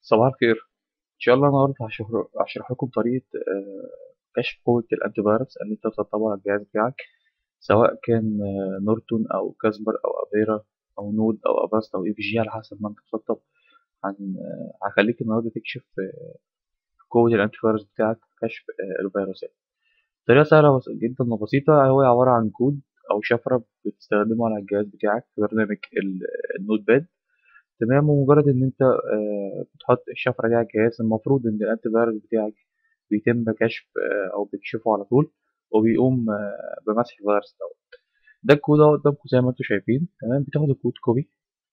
صباح الخير ان شاء الله النهارده هشهر- هشرح لكم طريقه آه، كشف قوه الانتي فيروس اللي انت بتطبقه على الجهاز بتاعك سواء كان آه، نورتون او كاسبر او افيرا او نود او افاست او اي في جي على حسب ما انت مسطب هن- آه، هخليك النهارده تكشف آه، قوه الانتي فيروس بتاعك في كشف آه، الفيروسات طريقه سهله بس- جدا وبسيطه هو عباره عن كود او شفره بتستخدمه على الجهاز بتاعك في برنامج ال- النوت باد تمام ومجرد ان انت آه، بتحط الشفرة دي على الجهاز المفروض ان الانتي فيروس بتاعك بيتم كشف آه، او بيكشفه على طول وبيقوم آه، بمسح الفيروس دوت ده الكود اهو قدامكم زي ما انتم شايفين تمام بتاخد الكود كوبي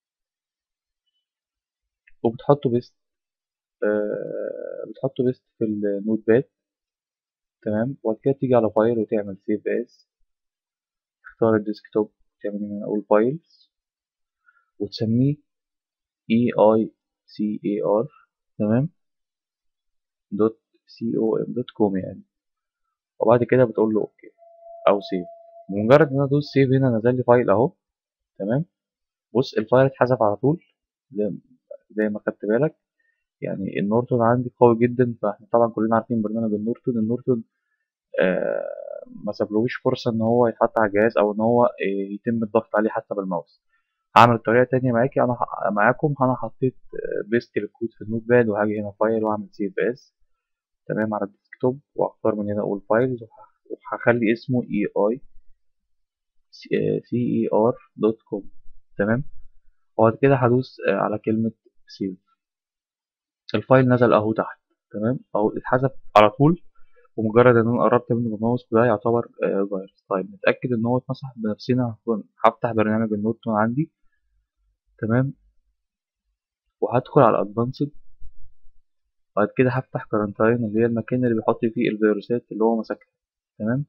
وبتحطه بيست آه، بتحطه بيست في النوت باد تمام وبعد كده تيجي على فايل وتعمل سيف از تختار الديسكتوب تعمل هنا اول فايلز وتسميه اي اي سي اي ار تمام دوت سي او ام دوت كوم يعني وبعد كده بتقول له اوكي او سيف بمجرد ان انا ادوس سيف هنا نزل لي فايل اهو تمام بص الفايل اتحذف على طول زي, زي ما خدت بالك يعني النورتون عندي قوي جدا فاحنا طبعا كلنا عارفين برنامج النورتون النورتون آه ما سابلوش فرصة ان هو يتحط على الجهاز او ان هو آه، يتم الضغط عليه حتى بالماوس هعمل طريقة تانية معاكي انا ح- معاكم انا حطيت آه، بيست الكود في النوت باد وهاجي هنا فايل واعمل سيف اس تمام على الديسكتوب واختار من هنا اول فايلز وهخلي اسمه اي اي سي اي ار دوت كوم تمام وبعد كده هدوس آه، على كلمة سيف الفايل نزل اهو تحت تمام اهو اتحذف على طول ومجرد ان انا قربت منه بالماوس ده يعتبر آه، فيروس طيب نتأكد ان هو اتمسح بنفسنا هكون- هفتح برنامج النوتون عندي تمام وهدخل على الادفانسد بعد كده هفتح كارنتاين اللي هي المكان اللي بيحط فيه الفيروسات اللي هو مسكها تمام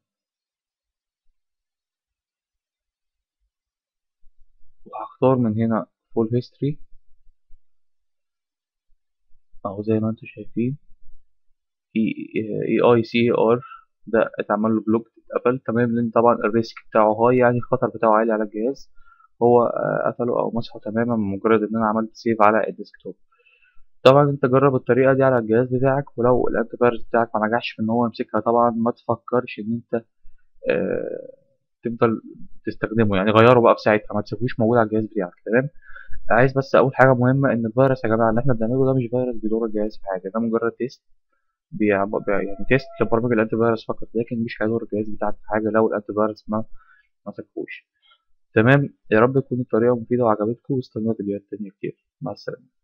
وهختار من هنا فول هيستوري اهو زي ما انتم شايفين اي اي سي ار ده اتعمل له بلوك اتقفل تمام لان طبعا الريسك بتاعه هاي يعني الخطر بتاعه عالي على الجهاز هو آه، قفله او مسحه تماما بمجرد ان انا عملت سيف على الديسكتوب طبعا انت جرب الطريقه دي على الجهاز بتاعك ولو الانتي فيروس بتاعك ما نجحش في ان هو يمسكها طبعا ما تفكرش ان انت آه، تفضل تستخدمه يعني غيره بقى في ساعتها ما تسيبوش موجود على الجهاز بتاعك تمام عايز بس اول حاجه مهمه ان الفيروس يا جماعه اللي احنا بنعمله ده مش فيروس بيضر الجهاز في حاجه ده مجرد تيست بيعب... بي- يعني تيست لبرامج الانتي فيروس فقط لكن مش هيضر الجهاز بتاعك في حاجه لو الانتي فيروس ما مسكوش تمام يا رب تكون الطريقه مفيده وعجبتكم واستنوا فيديوهات تانية كتير مع السلامه